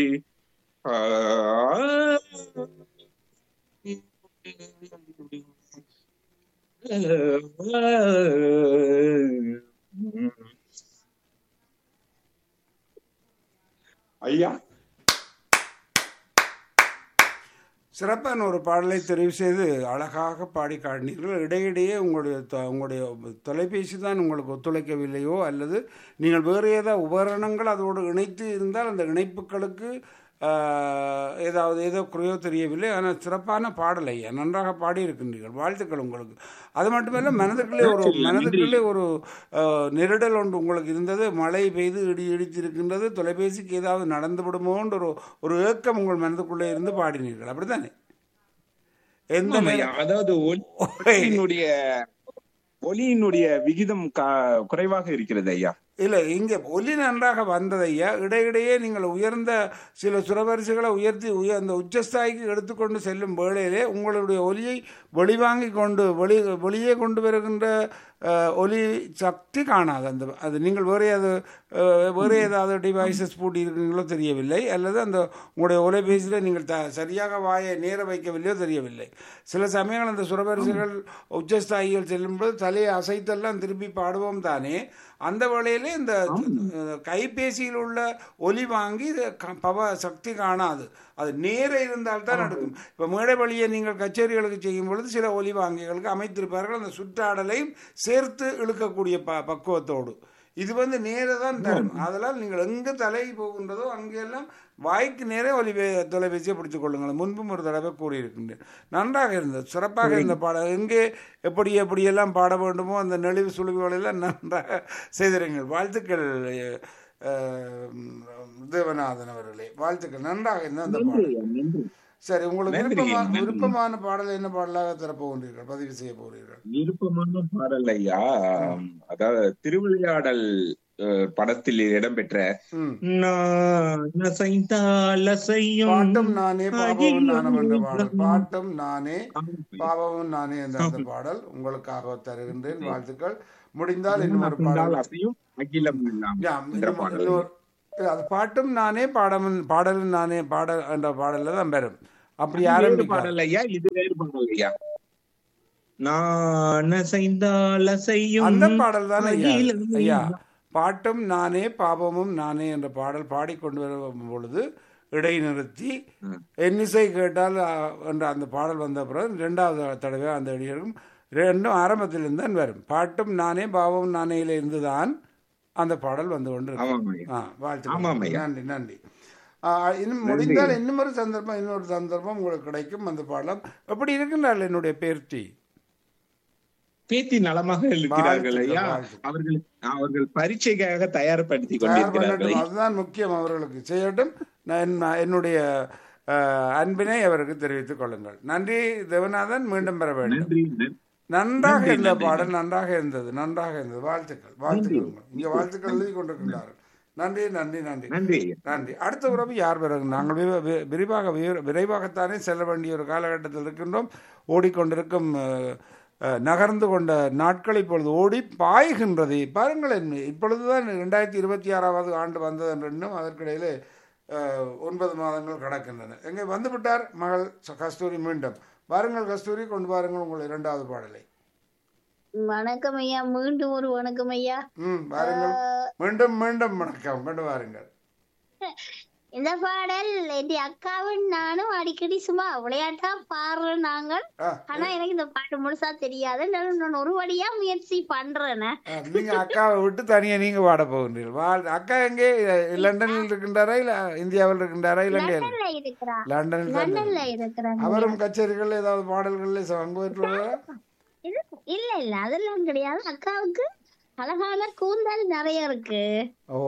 ஆ, ஐயா சிறப்பான ஒரு பாடலை தெரிவு செய்து அழகாக பாடி காட்டினீர்கள் இடையிடையே உங்களுடைய தொ- உங்களுடைய தொலைபேசி தான் உங்களுக்கு ஒத்துழைக்கவில்லையோ அல்லது நீங்கள் வேறு ஏதாவது உபகரணங்கள் அதோடு இணைத்து இருந்தால் அந்த இணைப்புகளுக்கு ஆஹ், ஏதாவது ஏதோ குறையோ தெரியவில்லை ஆனால் சிறப்பான பாடலை நன்றாக பாடியிருக்கின்றீர்கள் வாழ்த்துக்கள் உங்களுக்கு அது மட்டுமல்ல மனதுக்குள்ளே ஒரு மனதுக்குள்ளே ஒரு ஆஹ், நெருடல் ஒன்று உங்களுக்கு இருந்தது மழை பெய்து இடி இடித்திருக்கின்றது தொலைபேசிக்கு ஏதாவது நடந்து விடுமோன்ற ஒரு ஒரு ஏக்கம் உங்கள் மனதுக்குள்ளே இருந்து பாடினீர்கள் அப்படித்தானே எந்த ஆமாம் ஐயா. நேரம் அதாவது ஒலி- ஒலியினுடைய ஒலியினுடைய விகிதம் கா- குறைவாக இருக்கிறது ஐயா இல்லை இங்கே ஒலி நன்றாக வந்ததையா இடையிடையே நீங்கள் உயர்ந்த சில சுரவரிசைகளை உயர்த்தி உய அந்த உச்சஸ்தாய்க்கு எடுத்துக்கொண்டு செல்லும் வேளையிலே உங்களுடைய ஒலியை வெளிவாங்கி கொண்டு வெளி வெளியே கொண்டு வருகின்ற அஹ், ஒலி சக்தி காணாது அந்த அது நீங்கள் வேறு ஏதாவது அஹ், வேறு ஏதாவது டிவைசஸ் பூட்டி இருக்கீங்களோ தெரியவில்லை அல்லது அந்த உங்களுடைய ஒலைபேசியில் நீங்கள் த சரியாக வாயை நேர வைக்கவில்லையோ தெரியவில்லை சில சமயங்கள் அந்த சுரவரிசைகள் உச்சஸ்தாயிகள் செல்லும்போது தலையை அசைத்தெல்லாம் திருப்பி பாடுவோம் தானே அந்த வேளையிலே இந்த அஹ், கைபேசியில் உள்ள ஒலி வாங்கி இது க- பவ சக்தி காணாது அது நேர இருந்தால் தான் நடக்கும் இப்போ மேடை வழியை நீங்கள் கச்சேரிகளுக்கு செய்யும் பொழுது சில ஒலி வாங்கிகளுக்கு அமைத்திருப்பார்கள் அந்த சுற்றாடலையும் சேர்த்து இழுக்கக்கூடிய ப பக்குவத்தோடு இது வந்து நேர தான் தரும் அதனால் நீங்கள் எங்கே தலை போகின்றதோ அங்கெல்லாம் வாய்க்கு நேரே ஒலி வே- தொலைபேசியை பிடித்துக் கொள்ளுங்கள் முன்பும் ஒரு தடவை கூறியிருக்கின்றேன் நன்றாக இருந்தது சிறப்பாக இருந்த பாடல் எங்கே எப்படி எப்படியெல்லாம் பாட வேண்டுமோ அந்த நெளிவு சுழிவுகள் எல்லாம் நன்றாக செய்திருங்கள் வாழ்த்துக்கள் அஹ், தேவநாதன் அவர்களே வாழ்த்துக்கள் நன்றாக இருந்த அந்த பாடல் சரி உங்களுக்கு நன்றி, விருப்பமான நன்றி. விருப்பமான பாடல் என்ன பாடலாக தரப்போகின்றீர்கள் பதிவு செய்ய போகிறீர்கள் விருப்பமான பாடல் ஐயா அதாவது திருவிளையாடல் அஹ், படத்தில் இடம்பெற்ற ம் நான் அசைந்தால் அசையும் பாட்டும் நானே பாவமும் நானும் என்ற பாடல் அகிலம் பாட்டும் நானே ஆமாம். பாவமும் நானே என்ற அந்த பாடல் உங்களுக்காக தருகின்றேன் வாழ்த்துக்கள் முடிந்தால் இன்னும் ஒரு அசைந்தால் பாடல் அசையும் அகிலம் எல்லாம் யா, என்ற இன்னும் பாடல் இன்னொரு இல்ல, அது பாட்டும் நானே பாடமும் பாடலும் நானே பாடல் என்ற பாடல்ல தான் வரும் அப்படி வேறு ஆரம்பிக்க பாடல் ஐயா இது வேறு பாடல் ஐயா நான் அசைந்தால் அசையும் அந்த பாடல் தான் ஐயா அகிலம் ஐயா பாட்டும் நானே பாவமும் நானே என்ற பாடல் பாடிக்கொண்டு வரும் பொழுது இடைநிறுத்தி ம். எண்ணிசை கேட்டால் ஆ, என்ற அந்த பாடல் வந்த பிறகு ரெண்டாவது தடவை அந்த இடையிலும் ரெண்டும் ஆரம்பத்திலிருந்து தான் வரும் பாட்டும் நானே பாவமும் நானேல இருந்து தான் அந்த பாடல் வந்து கொண்டு இருக்கு. ஆமாம் ஐயா ஆ ஆமாம் வாழ்த்துக்கள் ஐயா. நன்றி நன்றி ஆ, இன்னும் முடிந்தால் இன்னும் ஒரு சந்தர்ப்பம் இன்னொரு சந்தர்ப்பம் உங்களுக்கு கிடைக்கும் அந்த பாடல் எப்படி இருக்கின்றாள் என்னுடைய பேர்த்தி பேத்தி நலமாக இருக்கிறார்கள் வாழ்த்துக்கள், ஐயா வாழ்த்துக்கள். அவர்கள் அவர்கள் பரீட்சைக்காக தயார்படுத்தி தயார் கொண்டிருக்கிறார்கள் பண்ணட்டும் அதுதான் முக்கியம் அவர்களுக்கு செய்யட்டும் நான் நான் என்னுடைய அஹ், அன்பினை அவருக்கு தெரிவித்துக் கொள்ளுங்கள் நன்றி தேவநாதன் மீண்டும் பெற வேண்டும் நன்றி நன்றி. நன்றாக நன்றி, இருந்த நன்றி, பாடல் நன்றாக இருந்தது நன்றாக இருந்தது வாழ்த்துக்கள் வாழ்த்துக்கள் இங்கே வாழ்த்துக்கள் எழுதி கொண்டிருக்கின்றார்கள் நன்றி நன்றி நன்றி நன்றி ஐயா நன்றி அடுத்த உறவு யார் பிறகு நாங்கள் விர- வி- விரிவாக விர- விரைவாகத்தானே செல்ல வேண்டிய ஒரு காலகட்டத்தில் இருக்கின்றோம் ஓடிக்கொண்டிருக்கும் அஹ், அஹ், நகர்ந்து கொண்ட நாட்கள் இப்பொழுது ஓடி பாய்கின்றது பாருங்களேன் இப்பொழுதுதான் ரெண்டாயிரத்தி இருபத்தி ஆறாவது ஆண்டு வந்தது என்று இன்னும் அதற்கிடையிலே அஹ், ஒன்பது மாதங்கள் கடக்கின்றன எங்கே வந்து விட்டார் மகள் ச- கஸ்தூரி மீண்டும் வாருங்கள் கஸ்தூரி கொண்டு வாருங்கள் உங்கள் இரண்டாவது பாடலை வணக்கம் ஐயா மீண்டும் ஒரு வணக்கம் ஐயா ம் வாருங்கள் மீண்டும் மீண்டும் வணக்கம் கொண்டு வாருங்கள் இந்த பாடல் என் அக்காவும் நானும் அடிக்கடி சும்மா விளையாட்டா பாடுறோம் நாங்கள் ஆ, ஆனா எனக்கு இந்த பாட்டு முழுசா தெரியாது நான் நான் ஒரு வழியா முயற்சி பண்றேனே ஆ, நீங்க அக்காவை விட்டு தனியா நீங்க பாட போகின்றீர்கள் வாழ் அக்கா எங்கே லண்டனில் இருக்கின்றாரா இல்ல இந்தியாவில் இருக்கின்றாரா இலங்கையில் லண்டன்ல இருக்கிறா லண்டனில் தான் லண்டன்ல இருக்கிறாங்க அவரும் கச்சேரிகள் ஏதாவது பாடல்கள்ல பங்கு பெற்றுள்ளாரா இது- இல்ல இல்ல அதெல்லாம் கிடையாது அக்காவுக்கு அழகான கூந்தல் நிறைய இருக்கு ஓ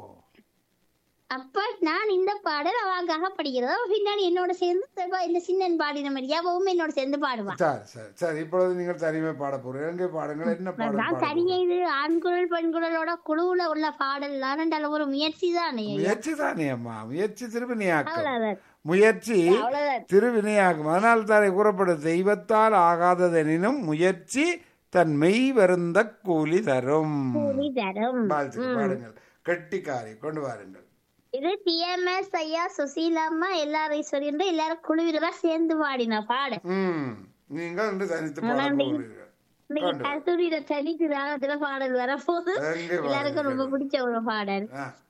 அப்ப நான் இந்த பாடல் அவளுக்காக படிக்கிறதா பின்னாடி என்னோட சேர்ந்து செவ்வா- இந்த சின்னன் பாடின மாதிரி அவவும் என்னோட சேர்ந்து பாடுவா சரி சரி சரி இப்பொழுது நீங்கள் தனிமை பாட போறீங்க எங்கே பாடுங்கள் என்ன பாடல் நான் பாட தனியா இது ஆண் குரல் பெண் குரலோட குழுவுல உள்ள பாடல் தான் ஒரு முயற்சி தானே போறீங்க? முயற்சி தானே அம்மா முயற்சி திருவினையாக்கும் அவ்வளவுதான் முயற்சி அவ்வளவுதான் திருவினையாகும் அதனால் தானே கூறப்படும் தெய்வத்தால் ஆகாததெனினும் முயற்சி தன் மெய் வருந்த கூலி தரும் கூலி தரும் வாழ்த்துக்கள் பாடுங்கள் கெட்டிக்காரி கொண்டு வாருங்கள் இது டிஎம்எஸ் ஐயா சுசீலாம்மா எல்லாரும் ஈஸ்வரியன் எல்லாரும் குழுவினரா சேர்ந்து பாடின பாட ம் நீங்கள் இன்று தனித்து பாட நன்றி. போகிறீர்கள் இன்னைக்கு கண்டு. கஸ்தூரியில தனிக்குதான் அதுல பாடல் வரப்போகுது எங்கே எல்லாருக்கும் ரொம்ப பாடுகிறீர்கள்? பிடிச்ச ஒரு பாடல் ஆ